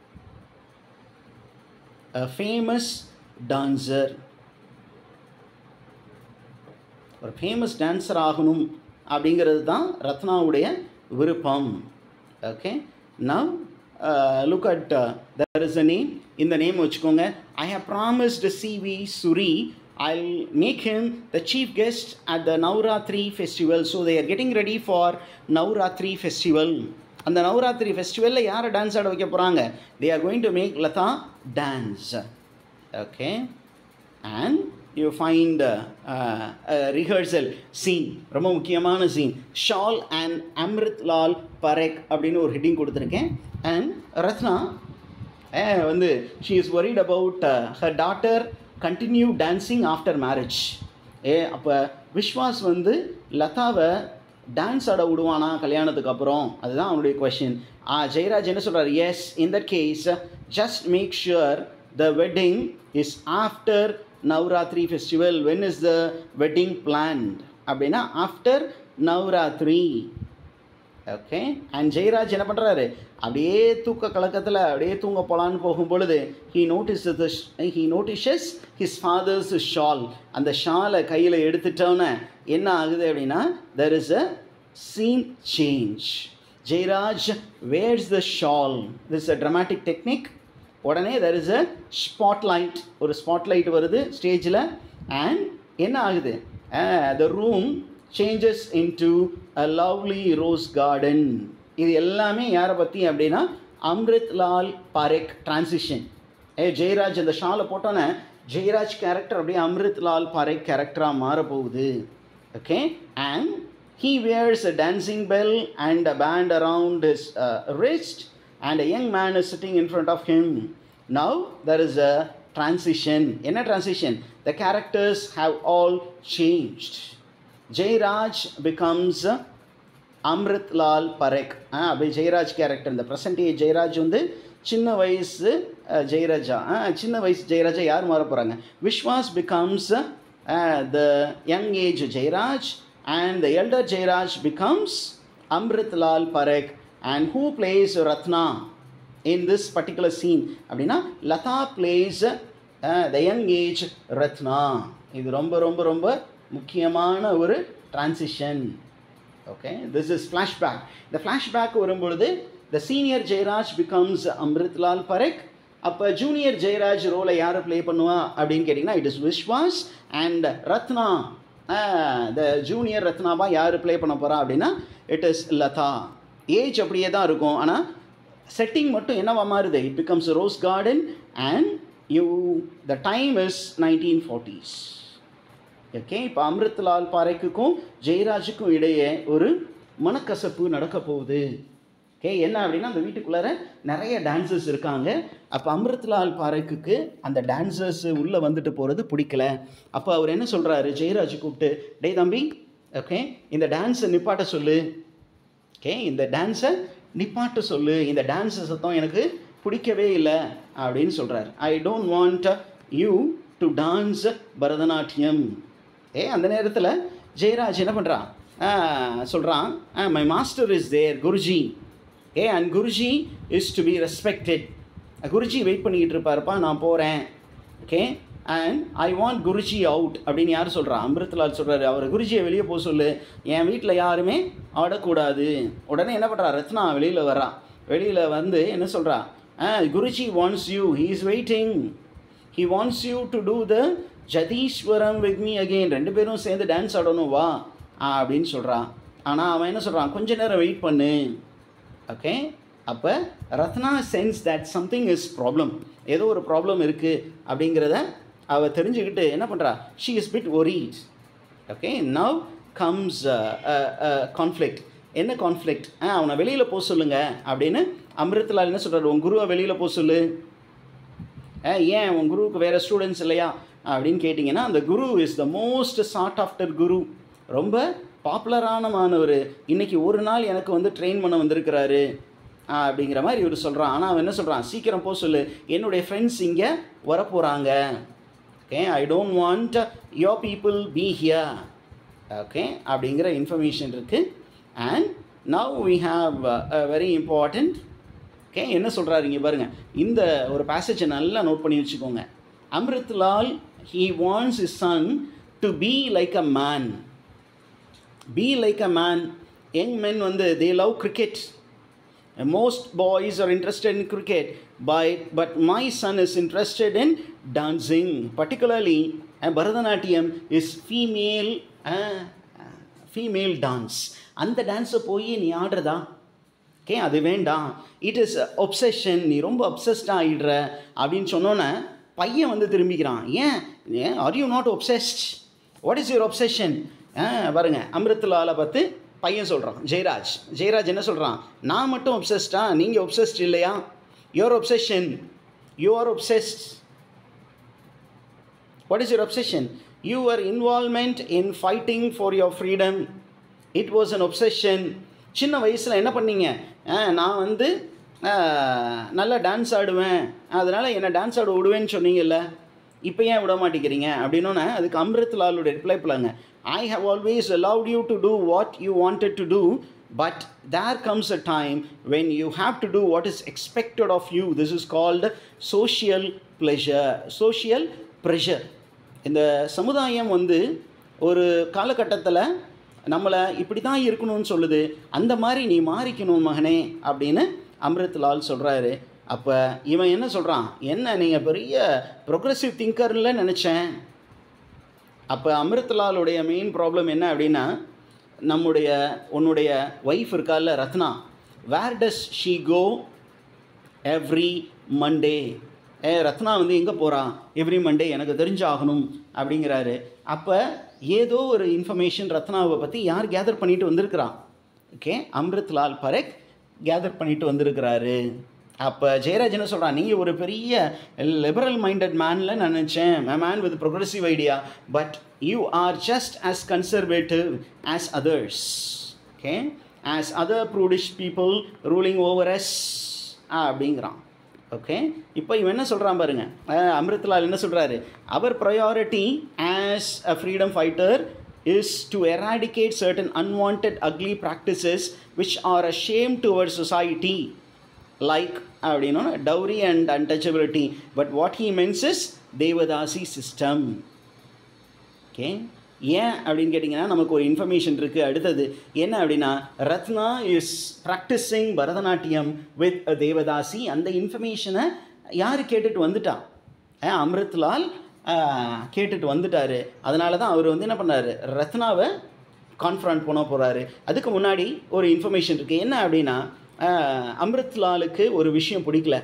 a famous dancer ஒரு ஃபேமஸ் டான்ஸர் ஆகணும் அப்படிங்கிறது தான் ரத்னாவுடைய விருப்பம் okay now look at there is a name இந்த நேம் வச்சுக்கோங்க ஐ ஹவ் ப்ராமிஸ்ட் சி வி சுரி I'll make him the chief guest at the Navratri festival. So they are getting ready for Navratri festival. அந்த நவராத்திரி ஃபெஸ்டிவலில் யாரை டான்ஸ் ஆட வைக்க போகிறாங்க they are going to make Latha dance okay and you find rehearsal scene ரொம்ப முக்கியமான scene shawl and Amrit Lal Parekh அப்படின்னு ஒரு heading கொடுத்துருக்கேன் அண்ட் ரத்னா வந்து she is worried about her daughter continue dancing after marriage ஏ அப்போ விஸ்வாஸ் வந்து லதாவை டான்ஸ் ஆட விடுவானா கல்யாணத்துக்கு அப்புறம் அதுதான் அவனுடைய கொஷின் ஆ ஜெயராஜ் என்ன சொல்கிறார் yes in that case just make sure the wedding is after Navratri festival when is the wedding planned அப்படின்னா after Navratri okay and Jairaj என்ன பண்ணுறாரு அப்படியே தூக்க கலக்கத்தில் அப்படியே தூங்க போகலான்னு போகும் பொழுது he notice he notices his father's shawl அந்த ஷாலை கையில் எடுத்துட்டோன்னே என்ன ஆகுது அப்படின்னா there is a scene change Jairaj wears the shawl this a dramatic technique உடனே தெர் இஸ் அ ஸ்பாட்லைட் ஒரு ஸ்பாட்லைட் வருது ஸ்டேஜில் அண்ட் என்ன ஆகுது the room changes into a lovely rose garden இது எல்லாமே யாரை பற்றி அப்படின்னா அம்ரித் லால் பாரேக் டிரான்சிஷன் ஏ ஜெயராஜ் அந்த ஷாலை போட்டோன்னே ஜெயராஜ் கேரக்டர் அப்படியே அம்ரித் லால் பாரேக் கேரக்டராக மாறப்போகுது okay and he wears a dancing bell and a band around his wrist and a young man is sitting in front of him. Now there is a transition. In a transition, the characters have all changed. Jairaj becomes Amrit Lal Parekh அப்படி Jairaj character இந்த present age Jairaj வந்து சின்ன வயசு ஜெயராஜா சின்ன வயசு ஜெயராஜா யார் மாற போகிறாங்க Viswas becomes the young age Jairaj and the elder Jairaj becomes Amrit Lal Parekh and who plays Ratna in this particular scene அப்படின்னா Latha plays the young age Ratna இது ரொம்ப ரொம்ப ரொம்ப முக்கியமான ஒரு transition okay this is flashback இந்த ஃப்ளாஷ்பேக் வரும்பொழுது the senior Jairaj becomes Amritlal Parekh அப்போ ஜூனியர் ஜெயராஜ் ரோலை யார் ப்ளே பண்ணுவா அப்படின்னு கேட்டிங்கன்னா it is Viswas and Ratna the junior ரத்னாவா யார் ப்ளே பண்ண போகிறா அப்படின்னா இட் இஸ் லதா ஏஜ் அப்படியே தான் இருக்கும் ஆனால் செட்டிங் மட்டும் என்னவா மாறுது it becomes rose garden and you the time is nineteen forties okay இப்போ அமிர்த்லால் பாறைக்குக்கும் ஜெயராஜுக்கும் இடையே ஒரு மனக்கசப்பு நடக்க போகுது ஓகே என்ன அப்படின்னா அந்த வீட்டுக்குள்ளார நிறைய டான்சர்ஸ் இருக்காங்க அப்போ அமிர்த்லால் பாறைக்கு அந்த டான்சர்ஸ் உள்ளே வந்துட்டு போகிறது பிடிக்கல அப்போ அவர் என்ன சொல்கிறாரு ஜெயராஜ் கூப்பிட்டு டேய் தம்பி ஓகே இந்த டான்ஸை நிப்பாட்ட சொல்லு ஓகே இந்த டான்ஸை நிப்பாட்ட சொல்லு இந்த டான்ஸை சத்தம் எனக்கு பிடிக்கவே இல்லை அப்படின்னு சொல்கிறார் I don't want you to dance Bharatanatyam ஏ அந்த நேரத்தில் ஜெயராஜ் என்ன பண்ணுறான் சொல்கிறான் my master is there Guruji ஏ and Guruji is to be respected Guruji wait பண்ணிக்கிட்டு இருப்பாருப்பா நான் போகிறேன் okay and I want Guruji out அப்படின்னு யார் சொல்கிறா அமிர்தலால் சொல்கிறாரு அவர் குருஜியை வெளியே போக சொல்லு என் வீட்டில் யாருமே ஆடக்கூடாது உடனே என்ன பண்ணுறா ரத்னா வெளியில் வரா வெளியில் வந்து என்ன சொல்கிறா Guruji wants you he is waiting he wants you to do the Jatiswaram with me again ரெண்டு பேரும் சேர்ந்து டான்ஸ் ஆடணும் வா அப்படின்னு சொல்கிறான் ஆனால் அவன் என்ன சொல்கிறான் கொஞ்ச நேரம் வெயிட் பண்ணு ஓகே அப்போ Ratna sense that something is problem ஏதோ ஒரு ப்ராப்ளம் இருக்குது அப்படிங்கிறத அவள் தெரிஞ்சுக்கிட்டு என்ன பண்ணுறா she is bit worried okay now comes conflict என்ன கான்ஃப்ளிக்ட் ஆ அவனை வெளியில் போக சொல்லுங்க அப்படின்னு அமிர்தலால் என்ன சொல்கிறார் உன் குருவை வெளியில் போக சொல்லு ஏன் உன் குருவுக்கு வேறு ஸ்டூடெண்ட்ஸ் இல்லையா அப்படின்னு கேட்டிங்கன்னா அந்த guru is the most sought after guru ரொம்ப பாப்புலரான மாணவர் இன்றைக்கி ஒரு நாள் எனக்கு வந்து ட்ரெயின் பண்ண வந்திருக்கிறாரு அப்படிங்கிற மாதிரி இவர் சொல்கிறான் ஆனால் அவன் என்ன சொல்கிறான் சீக்கிரம் போக சொல்லு என்னுடைய ஃப்ரெண்ட்ஸ் இங்கே வரப்போகிறாங்க okay I don't want your people be here okay அப்படிங்கிற இன்ஃபர்மேஷன் இருக்குது and now we have a very important okay என்ன சொல்கிறாரு இங்கே பாருங்கள் இந்த ஒரு பேசேஜை நல்லா நோட் பண்ணி வச்சுக்கோங்க Amritlal he wants his son to be like a man be like a man young men வந்து they love cricket most boys are interested in cricket by but my son is interested in dancing particularly Bharatanatyam is female female dance அந்த டான்ஸை போய் நீ ஆடுறதா okay அது வேண்டாம் it is obsession நீ ரொம்ப அப்சஸ்டாக ஆகிடுற அப்படின்னு சொன்னோன்னே பையன் வந்து திரும்பிக்கிறான் ஏன் ஏன் are you not obsessed what is your obsession பாருங்க அமிர்தலாலை பார்த்து பையன் சொல்கிறான் ஜெயராஜ் ஜெயராஜ் என்ன சொல்கிறான் நான் மட்டும் ஒப்சஸ்டா நீங்கள் ஒப்சஸ்ட் இல்லையா your obsession you are obsessed what is your obsession your involvement in fighting for your freedom it was an obsession சின்ன வயசில் என்ன பண்ணீங்க அஹ், நான் வந்து அஹ், நல்லா டான்ஸ் ஆடுவேன் அதனால் என்னை டான்ஸ் ஆட விடுவேன்னு சொன்னீங்கல்ல இப்போ ஏன் விட மாட்டேங்கிறீங்க அப்படின்னோன்னே அதுக்கு அம்ரித் லாலோட ரிப்ளை பண்ணாங்க I have always allowed you to do what you wanted to do but there comes a time when you have to do what is expected of you this is called social pleasure social pressure இந்த சமுதாயம் வந்து ஒரு காலகட்டத்தில் நம்மளை இப்படி தான் இருக்கணும்னு சொல்லுது அந்த மாதிரி நீ மாறிக்கணும் மகனே அப்படின்னு அம்ரித் லால் சொல்கிறாரு அப்போ இவன் என்ன சொல்கிறான் என்ன நீங்கள் பெரிய ப்ரொக்ரெசிவ் திங்கர்ல நினச்சேன் அப்போ அமிர்தலாலுடைய மெயின் ப்ராப்ளம் என்ன அப்படின்னா நம்முடைய உன்னுடைய ஒய்ஃப் இருக்கால Ratna where does she go every Monday ஏ ரத்னா வந்து எங்கே போகிறான் எவ்ரி மண்டே எனக்கு தெரிஞ்சாகணும் அப்படிங்கிறாரு அப்போ ஏதோ ஒரு இன்ஃபர்மேஷன் ரத்னாவை பற்றி யார் கேதர் பண்ணிட்டு வந்திருக்கிறான் ஓகே அம்ரித் லால் பரேக் கேதர் பண்ணிட்டு வந்திருக்கிறாரு அப்போ ஜெயராஜ் என்ன சொல்கிறான் நீங்கள் ஒரு பெரிய லிபரல் மைண்டட் மேனில் நான் நினச்சேன் man with progressive idea but you are just as conservative as others okay as other British people ruling over us அப்படிங்கிறான் ஓகே இப்போ இவன் என்ன சொல்கிறான் பாருங்க அஹ் அமிர்தலால் என்ன சொல்கிறாரு அவர் priority as a freedom fighter is to eradicate certain unwanted ugly practices which are a shame towards society like அப்படின்னா dowry and untouchability but what he means is devadasi system okay ஏன் அப்படின்னு கேட்டிங்கன்னா நமக்கு ஒரு இன்ஃபர்மேஷன் இருக்குது அடுத்தது என்ன அப்படின்னா Ratna is practising Bharatanatyam with devadasi அந்த இன்ஃபர்மேஷனை யார் கேட்டுட்டு வந்துட்டா அஹ் அம்ரித்லால் அஹ், கேட்டுட்டு வந்துட்டாரு அதனால தான் அவர் வந்து என்ன பண்ணாரு ரத்னாவை கான்ஃபரண்ட் பண்ண போகிறாரு அதுக்கு முன்னாடி ஒரு இன்ஃபர்மேஷன் இருக்குது என்ன அப்படின்னா அஹ், அம்ரித்லாலுக்கு ஒரு விஷயம் பிடிக்கல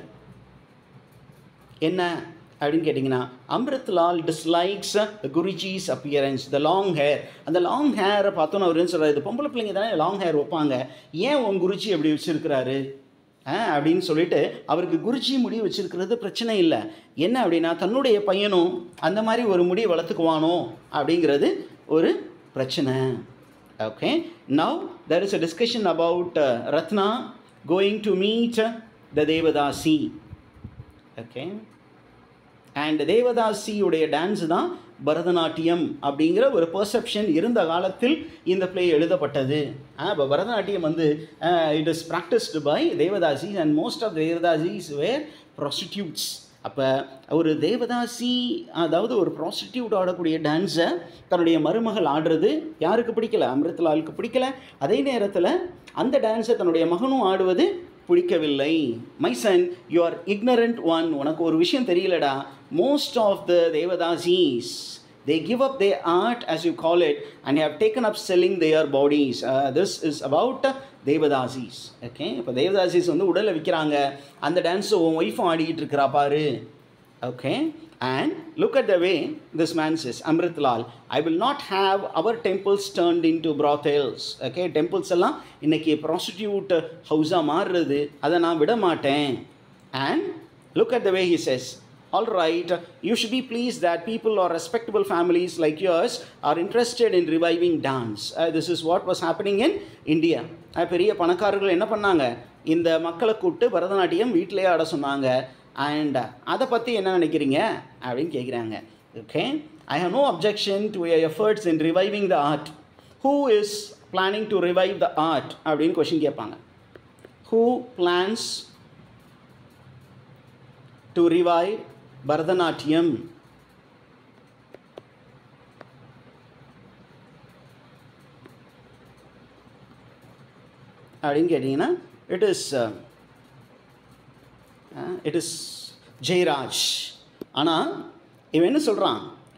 என்ன அப்படின்னு கேட்டிங்கன்னா Amrit Lal dislikes Guruji's appearance the long hair அந்த லாங் ஹேரை பார்த்தோன்னு அவர் என்ன சொல்கிறார் இது பொம்பளை பிள்ளைங்க தானே லாங் ஹேர் வைப்பாங்க ஏன் உன் குருஜி அப்படி வச்சுருக்கிறாரு அப்படின்னு சொல்லிட்டு அவருக்கு குருஜி முடி வச்சிருக்கிறது பிரச்சனை இல்லை என்ன அப்படின்னா தன்னுடைய பையனும் அந்த மாதிரி ஒரு முடி வளர்த்துக்குவானோ அப்படிங்கிறது ஒரு பிரச்சனை okay now there is a discussion about Ratna going to meet the devadasi okay and தேவதாசியுடைய டான்ஸ் தான் பரதநாட்டியம் அப்படிங்கிற ஒரு பெர்செப்ஷன் இருந்த காலத்தில் இந்த பிளே எழுதப்பட்டது இப்போ பரதநாட்டியம் வந்து it is practised by devadasis and most of devadasis were prostitutes அப்போ ஒரு தேவதாசி அதாவது ஒரு ப்ராஸ்டிடியூட் ஆடக்கூடிய டான்ஸை தன்னுடைய மருமகள் ஆடுறது யாருக்கு பிடிக்கல அமிர்தலாலுக்கு பிடிக்கல அதே நேரத்தில் அந்த டான்ஸை தன்னுடைய மகனும் ஆடுவது பிடிக்கவில்லை my son you are ignorant one உனக்கு ஒரு விஷயம் தெரியலடா most of the devadasis they give up their art as you call it and have taken up selling their bodies uh, this is about devadasis okay இப்போ தேவதாசிஸ் வந்து உடலை விற்கிறாங்க அந்த டான்ஸை உன் ஒய்ஃபும் ஆடிக்கிட்டு இருக்கிறா பாரு okay and look at the way this man says Amrit Lal I will not have our temples turned into brothels okay temples எல்லாம் இன்னைக்கு ப்ராஸ்டிடியூட் ஹவுஸாக மாறுறது அதை நான் விட மாட்டேன் and look at the way he says all right you should be pleased that people or respectable families like yours are interested in reviving dance Uh, this is what was happening in india Uh, பெரிய பணக்காரர்கள் என்ன பண்ணாங்க இந்த மக்களை கூப்பிட்டு பரதநாட்டியம் வீட்டிலேயே ஆட சொன்னாங்க அண்ட் அதை பற்றி என்ன நினைக்கிறீங்க அப்படின்னு கேட்குறாங்க okay I have no objection to efforts in reviving the art who is planning to revive the art அப்படின்னு கொஷின் கேட்பாங்க who plans to revive Bharatanatyam அப்படின்னு கேட்டிங்கன்னா it is it is Jairaj ஆனால் இவன் என்ன சொல்கிறான்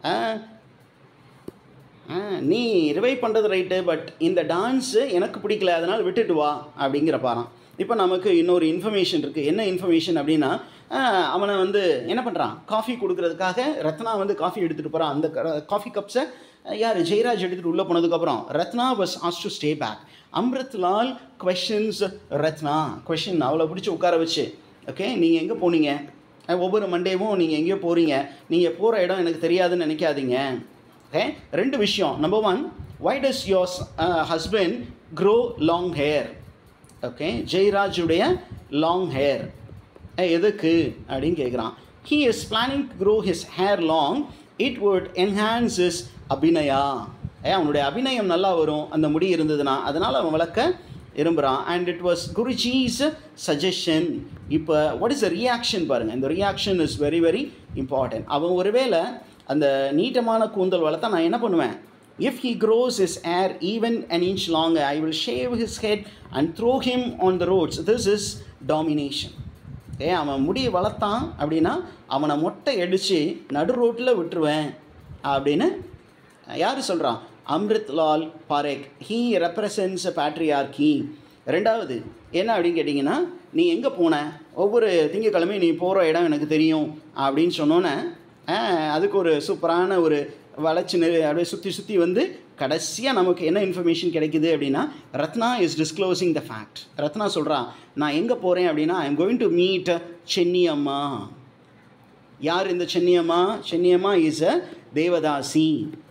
நீ ரிவைவ் பண்ணுறது ரைட்டு பட் இந்த டான்ஸு எனக்கு பிடிக்கல அதனால் விட்டுட்டு வா அப்படிங்கிற பாரான் இப்போ நமக்கு இன்னொரு இன்ஃபர்மேஷன் இருக்குது என்ன இன்ஃபர்மேஷன் அப்படின்னா ஆஹ், அவனை வந்து என்ன பண்ணுறான் காஃபி கொடுக்கறதுக்காக ரத்னா வந்து காஃபி எடுத்துகிட்டு போகிறான் அந்த காஃபி கப்ஸை யார் ஜெயராஜ் எடுத்துகிட்டு உள்ளே போனதுக்கப்புறம் ரத்னா வாஸ் ஆஸ் to stay back Amrit Lal questions Ratna question அவளை பிடிச்சி உட்கார வச்சு ஓகே நீங்கள் எங்கே போனீங்க அஹ் ஒவ்வொரு மண்டேவும் நீங்கள் எங்கேயோ போகிறீங்க நீங்கள் போகிற இடம் எனக்கு தெரியாதுன்னு நினைக்காதீங்க ஓகே ரெண்டு விஷயம் number one why does your husband grow long hair okay ஜெயராஜுடைய லாங் ஹேர் எதுக்கு அப்படின்னு கேட்குறான் he is planning to grow his hair long it would enhance his abhinaya ஏ அவனுடைய அபிநயம் நல்லா வரும் அந்த முடி இருந்ததுன்னா அதனால் அவன் வளர்க்க விரும்புகிறான் and it was Guruji's suggestion இப்போ வாட் இஸ் த ரியாக்ஷன் பாருங்கள் இந்த reaction is very very important அவன் ஒருவேளை அந்த நீட்டமான கூந்தல் வளர்த்தா நான் என்ன பண்ணுவேன் if he grows his hair even an inch long I will shave his head and throw him on the roads this is domination ஏ அவன் முடியை வளர்த்தான் அப்படின்னா அவனை மொட்டை அடித்து நடு ரோட்டில் விட்டுருவேன் அப்படின்னு யார் சொல்கிறான் Amrit Lal Parekh he represents patriarchy ரெண்டாவது என்ன அப்படின்னு கேட்டிங்கன்னா நீ எங்கே போன ஒவ்வொரு திங்கக்கிழமையும் நீ போகிற இடம் எனக்கு தெரியும் அப்படின்னு சொன்னோன்னே அதுக்கு ஒரு சூப்பரான ஒரு வளைச்சு நெ அப்படியே சுற்றி சுற்றி வந்து கடைசியாக நமக்கு என்ன இன்ஃபர்மேஷன் கிடைக்குது அப்படின்னா Ratna is disclosing the fact Ratna சொல்கிறான் நான் எங்கே போகிறேன் அப்படின்னா I am going to meet Chenni Amma யார் இந்த சென்னியம்மா சென்னியம்மா இஸ் அ தேவதாசி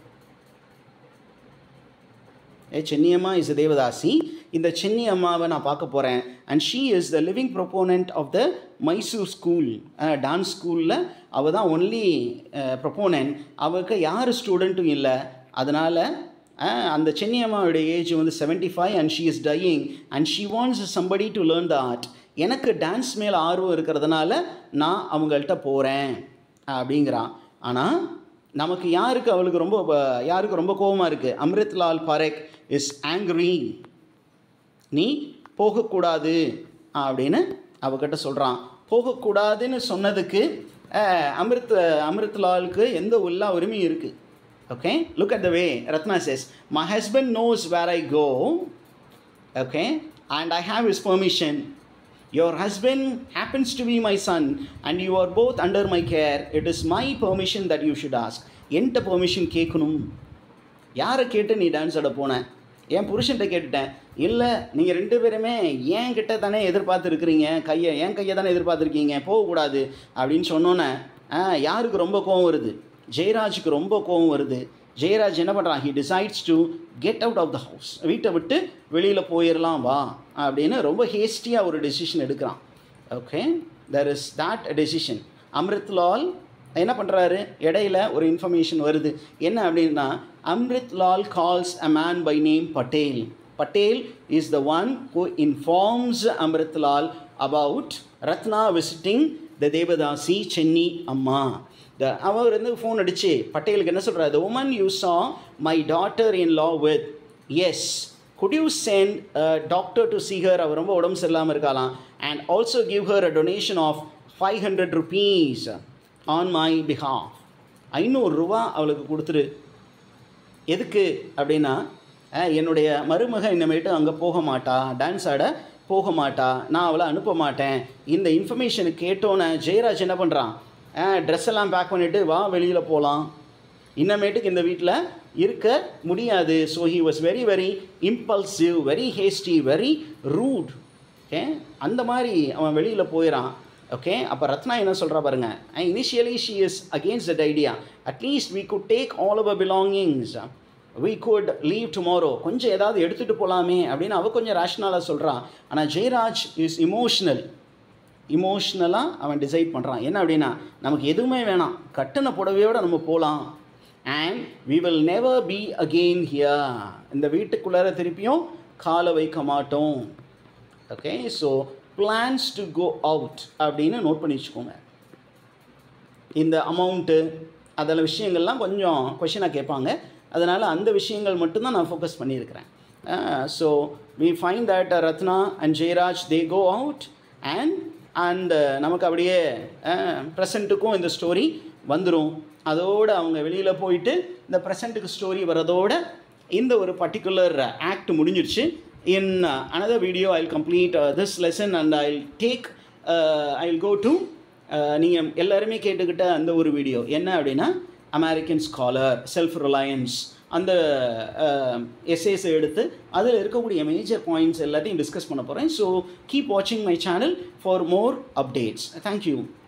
ஏ சென்னியம்மா இஸ் அ தேவதாசி இந்த சென்னி அம்மாவை நான் பார்க்க போகிறேன் and she is the living proponent of the Mysore school dance ஸ்கூலில் அவள் தான் ஒன்லி ப்ரொப்போனன்ட் அவருக்கு யார் ஸ்டூடெண்ட்டும் இல்லை அதனால் அந்த சென்னி அம்மாவுடைய ஏஜ் வந்து seventy five and she is dying and she wants somebody to learn the art எனக்கு டான்ஸ் மேலே ஆர்வம் இருக்கிறதுனால நான் அவங்கள்ட்ட போகிறேன் அப்படிங்கிறான் ஆனால் நமக்கு யாருக்கு அவளுக்கு ரொம்ப ப- யாருக்கு ரொம்ப கோபமாக இருக்குது அம்ரித்லால் பாரேக் இஸ் ஆங்க்ரி நீ போகக்கூடாது அப்படின்னு அவகிட்ட சொல்கிறான் போகக்கூடாதுன்னு சொன்னதுக்கு அஹ், அமிர்த் அமிர்த்லாலுக்கு எந்த எல்லா உரிமையும் இருக்குது okay look at the way Ratna says my husband knows where I go okay and i have his permission your husband happens to be my son and you are both under my care it is my permission that you should ask என்கிட்ட permission கேட்கணும் யாரை கேட்டு நீ dance ஆட போன என் புருஷன்கிட்ட கேட்டுட்டேன் இல்லை நீங்கள் ரெண்டு பேருமே ஏன் கிட்ட தானே எதிர்பார்த்துருக்குறீங்க கையை என் கையை தானே எதிர்பார்த்துருக்கீங்க போகக்கூடாது அப்படின்னு சொன்னோன்னே ஆ, யாருக்கு ரொம்ப கோவம் வருது ஜெயராஜுக்கு ரொம்ப கோவம் வருது ஜெயராஜ் என்ன பண்ணுறான் he decides to get out of the house வீட்டை விட்டு வெளியில் போயிடலாம் வா அப்படின்னு ரொம்ப ஹேஸ்டியாக ஒரு டெசிஷன் எடுக்கிறான் okay there is that decision Amritlal என்ன பண்ணுறாரு இடையில ஒரு இன்ஃபர்மேஷன் வருது என்ன அப்படின்னா Amrit Lal calls a man by name Patel Patel is the one who informs Amrit Lal about Ratna visiting the devadasi Chenni Amma த அவர் வந்து ஃபோன் அடிச்சு பட்டேலுக்கு என்ன சொல்கிறார் the woman you saw my daughter in law with us good you sent doctor to see her அவர் ரொம்ப உடம்பு சரியில்லாமல் இருக்காளாம் and also give her a donation of five hundred rupees on my behalf ஐநூறுரூவா அவளுக்கு கொடுத்துரு எதுக்கு அப்படின்னா அஹ், என்னுடைய மருமக இனிமேட்டு அங்கே போக மாட்டா டான்ஸ் ஆட போக மாட்டா நான் அவளை அனுப்ப மாட்டேன் இந்த இன்ஃபர்மேஷனை கேட்டோன்னே ஜெயராஜ் என்ன பண்ணுறான் ட்ரெஸ் எல்லாம் பேக் பண்ணிவிட்டு வா வெளியில் போகலாம் இன்னமேட்டுக்கு இந்த வீட்டில் இருக்க முடியாது so he was very very impulsive very hasty very rude okay அந்த மாதிரி அவன் வெளியில் போயிடான் ஓகே அப்போ ரத்னா என்ன சொல்கிறா பாருங்க initially she is against that idea அட்லீஸ்ட் we could take all our belongings we could leave tomorrow கொஞ்சம் ஏதாவது எடுத்துகிட்டு போகலாமே அப்படின்னு அவ கொஞ்சம் ரேஷ்னலாக சொல்கிறான் ஆனால் ஜெயராஜ் இஸ் இமோஷ்னல் இமோஷ்னலாக அவன் டிசைட் பண்ணுறான் என்ன அப்படின்னா நமக்கு எதுவுமே வேணாம் கட்டின புடவையோட நம்ம போகலாம் and we will never be again here இந்த வீட்டுக்குள்ளார திருப்பியும் காலை வைக்க மாட்டோம் okay so plans to go out அப்படின்னு நோட் பண்ணி வச்சுக்கோங்க இந்த அமௌண்ட்டு அதில் விஷயங்கள்லாம் கொஞ்சம் கொஷினாக கேட்பாங்க அதனால் அந்த விஷயங்கள் மட்டும்தான் நான் ஃபோக்கஸ் பண்ணியிருக்கிறேன் so we find that Ratna and Jayaraj they go out and and நமக்கு அப்படியே ப்ரெசண்ட்டுக்கும் இந்த ஸ்டோரி வந்துடும் அதோடு அவங்க வெளியில் போயிட்டு இந்த ப்ரெசண்ட்டுக்கு ஸ்டோரி வரதோட இந்த ஒரு பர்டிகுலர் ஆக்ட் முடிஞ்சிருச்சு in another video I complete this lesson and I take I go to நீங்கள் எல்லாருமே கேட்டுக்கிட்ட அந்த ஒரு வீடியோ என்ன அப்படின்னா அமெரிக்கன் ஸ்காலர் செல்ஃப் ரிலையன்ஸ் அந்த எஸ்ஏஸை எடுத்து அதில் இருக்கக்கூடிய மேஜர் பாயிண்ட்ஸ் எல்லாத்தையும் டிஸ்கஸ் பண்ண போகிறேன் ஸோ கீப் வாட்சிங் my channel for more updates thank you